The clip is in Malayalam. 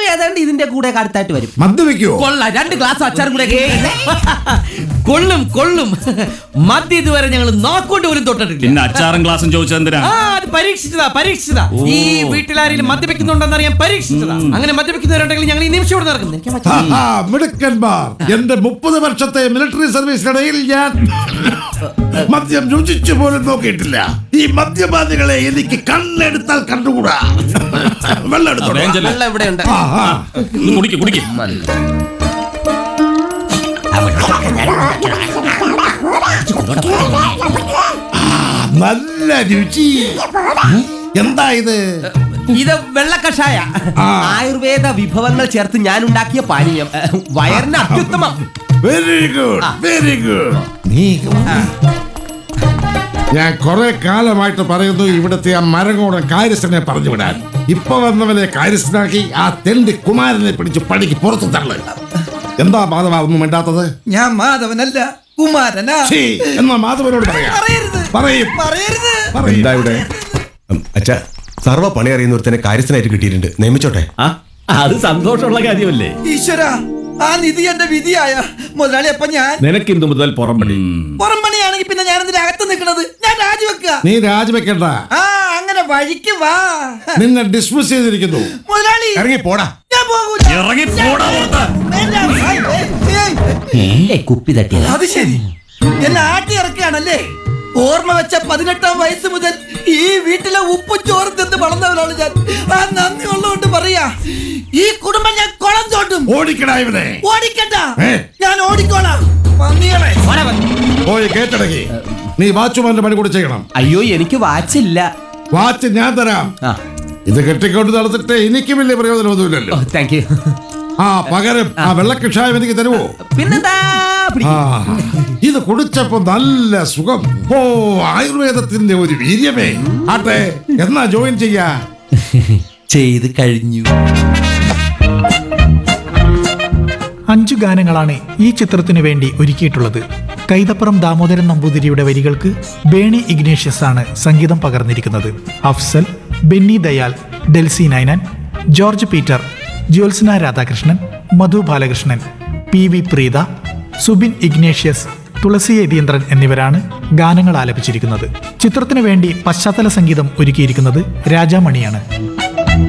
ഏതാണ്ട് ഇതിന്റെ കൂടെ അടുത്തായിട്ട് വരും മദ്യപിക്കോ കൊള്ളാം രണ്ട് ഗ്ലാസ് അച്ചാറും കൂടെ കൊള്ളും കൊള്ളും മദ്യ ഇതുവരെ ഞങ്ങൾ നോക്കൊണ്ട് പോലും തൊട്ടിട്ടില്ല പിന്നെ അച്ചാറും ഗ്ലാസും ചോദിച്ചത് എന്തിനാ ആ അത് പരീക്ഷിച്ചതാ പരീക്ഷിച്ചതാ ഈ വീട്ടിലാരെങ്കിലും മദ്യപിക്കുന്നുണ്ടെന്ന് അറിയാൻ പരീക്ഷിച്ചതാ അങ്ങനെ മദ്യപിക്കുന്നവരുണ്ടെങ്കിൽ ഞങ്ങൾ ഈ നിമിഷം ഇവിടെ നടക്കും എനിക്ക് പറ്റില്ല. ആഹാ, മിടുക്കന്മാർ എന്റെ മുപ്പത് വർഷത്തെ മിലിറ്ററി സർവീസിനിടയിൽ ഞാൻ മദ്യം രുചിച്ചു പോലും നോക്കിയിട്ടില്ല ഈ മദ്യപാനികളെ എനിക്ക് കണ്ണെടുത്താൽ കണ്ടുകൂടാ വെള്ളം എടുത്തോളൂ. വേഗം ചെല്ല്. വെള്ളം ഇവിടെ ഉണ്ട് ആഹാ. ഇത് കുടിക്ക് കുടിക്ക് നല്ല രുചി എന്താ ഇത് ഇത് വെള്ള കഷായ ആ. ആയുർവേദ വിഭവങ്ങൾ ചേർത്ത് ഞാൻ ഉണ്ടാക്കിയ പാനീയം വയറിന് അത്യുത്തമം വെരി ഗുഡ് വെരി ഗുഡ് നീ ഞാൻ കുറെ കാലമായിട്ട് പറയുന്നു ഇവിടുത്തെ ആ മരങ്ങോടൻ കാര്യസ്ഥനെ പറഞ്ഞു വിടാൻ ഇപ്പൊ വന്നവനെ കാര്യസ്ഥനാക്കി ആ തെണ്ടി കുമാരനെ പിടിച്ച് പണിക്ക് പുറത്തു തള്ളു എന്താ മാധവ ഒന്നും മിണ്ടാത്തത് ഞാൻ മാധവനല്ല കുമാരനാ ഛീ, എന്നാ മാധവനോട് പറയാം പറയരുത് പറയും പറയരുത് പറയും എന്താ ഇവിടെ ഉം, അച്ഛാ സർവ്വ പണി അറിയുന്ന ഒരുത്തനെ കാര്യസ്ഥനായിട്ട് കിട്ടിയിട്ടുണ്ട് നിയമിച്ചോട്ടെ ആ അത് സന്തോഷമുള്ള കാര്യമല്ലേ ഈശ്വര ആ നിധി എന്റെ വിധിയായ മുതലാളി അപ്പൊ ഞാൻ നിനക്ക് ഇന്നു മുതൽ പുറംപടി പുറം പണിയാണെങ്കിൽ പിന്നെ ഞാൻ എന്തിനാ അകത്ത് നിൽക്കണത് ഞാൻ രാജിവെക്കുക നീ രാജിവെക്കണ്ട ആ അങ്ങനെ വഴിക്ക് വാ നിന്നെ ഡിസ്മിസ് ചെയ്തിരിക്കുന്നു മുതലാളി ഇറങ്ങി പോടാ ഞാൻ പോകൂല ഇറങ്ങി പോടാ പുറത്ത്. വേണ്ട. ഏയ്, ഏയ്, ഏയ്. ഏ കുപ്പി തട്ടിയതാ അത് ശരി എന്നെ ആട്ടി ഇറക്കുകയാണല്ലേ ഓർമ്മ വെച്ച പതിനെട്ടാം വയസ്സ് മുതൽ ഈ വീട്ടിലെ ഉപ്പും ചോറും തിന്ന് വളർന്നവരാണ് ഞാൻ ആ നന്ദി ഉള്ളതുകൊണ്ട് പറയാ ഈ കുടുംബം ഞാൻ കുളം തോട്ടും ഓടിക്കടാ ഇവനെ ഓടിക്കണ്ട ഏ? ഞാൻ ഓടിക്കോളാം പന്നികളെ പോയി കേട്ടടങ്ങി നീ വാച്ചുമാന്റെ പണി കൂടെ ചെയ്യണം അയ്യോ എനിക്ക് വാച്ചില്ല വാച്ച് ഞാൻ തരാം ആ ഇത് കെട്ടിക്കൊണ്ട് നടത്തിട്ട് എനിക്ക് വലിയ പ്രയോജനമൊന്നുമില്ലല്ലോ താങ്ക് യു ആ പകരം ആ വെള്ളക്കഷായം എനിക്ക് തരുമോ പിന്നെന്താ പിടി. ആ ഇത് കുടിച്ചപ്പോ നല്ല സുഖം ഓ ആയുർവേദത്തിന്റെ ഒരു വീര്യമേ ആട്ടെ എന്നാ ജോയിൻ ചെയ്യാ ചെയ്ത് കഴിഞ്ഞു അഞ്ചു ഗാനങ്ങളാണ് ഈ ചിത്രത്തിനു വേണ്ടി ഒരുക്കിയിട്ടുള്ളത് കൈതപ്പുറം ദാമോദരൻ നമ്പൂതിരിയുടെ വരികൾക്ക് ബേണി ഇഗ്നേഷ്യസ് ആണ് സംഗീതം പകർന്നിരിക്കുന്നത് അഫ്സൽ ബെന്നി ദയാൽ ഡെൽസി നൈനൻ ജോർജ് പീറ്റർ ജ്യോത്സ്ന രാധാകൃഷ്ണൻ മധു ബാലകൃഷ്ണൻ പി വി പ്രീത സുബിൻ ഇഗ്നേഷ്യസ് തുളസി യതീന്ദ്രൻ എന്നിവരാണ് ഗാനങ്ങൾ ആലപിച്ചിരിക്കുന്നത് ചിത്രത്തിനു വേണ്ടി പശ്ചാത്തല സംഗീതം ഒരുക്കിയിരിക്കുന്നത് രാജാമണിയാണ്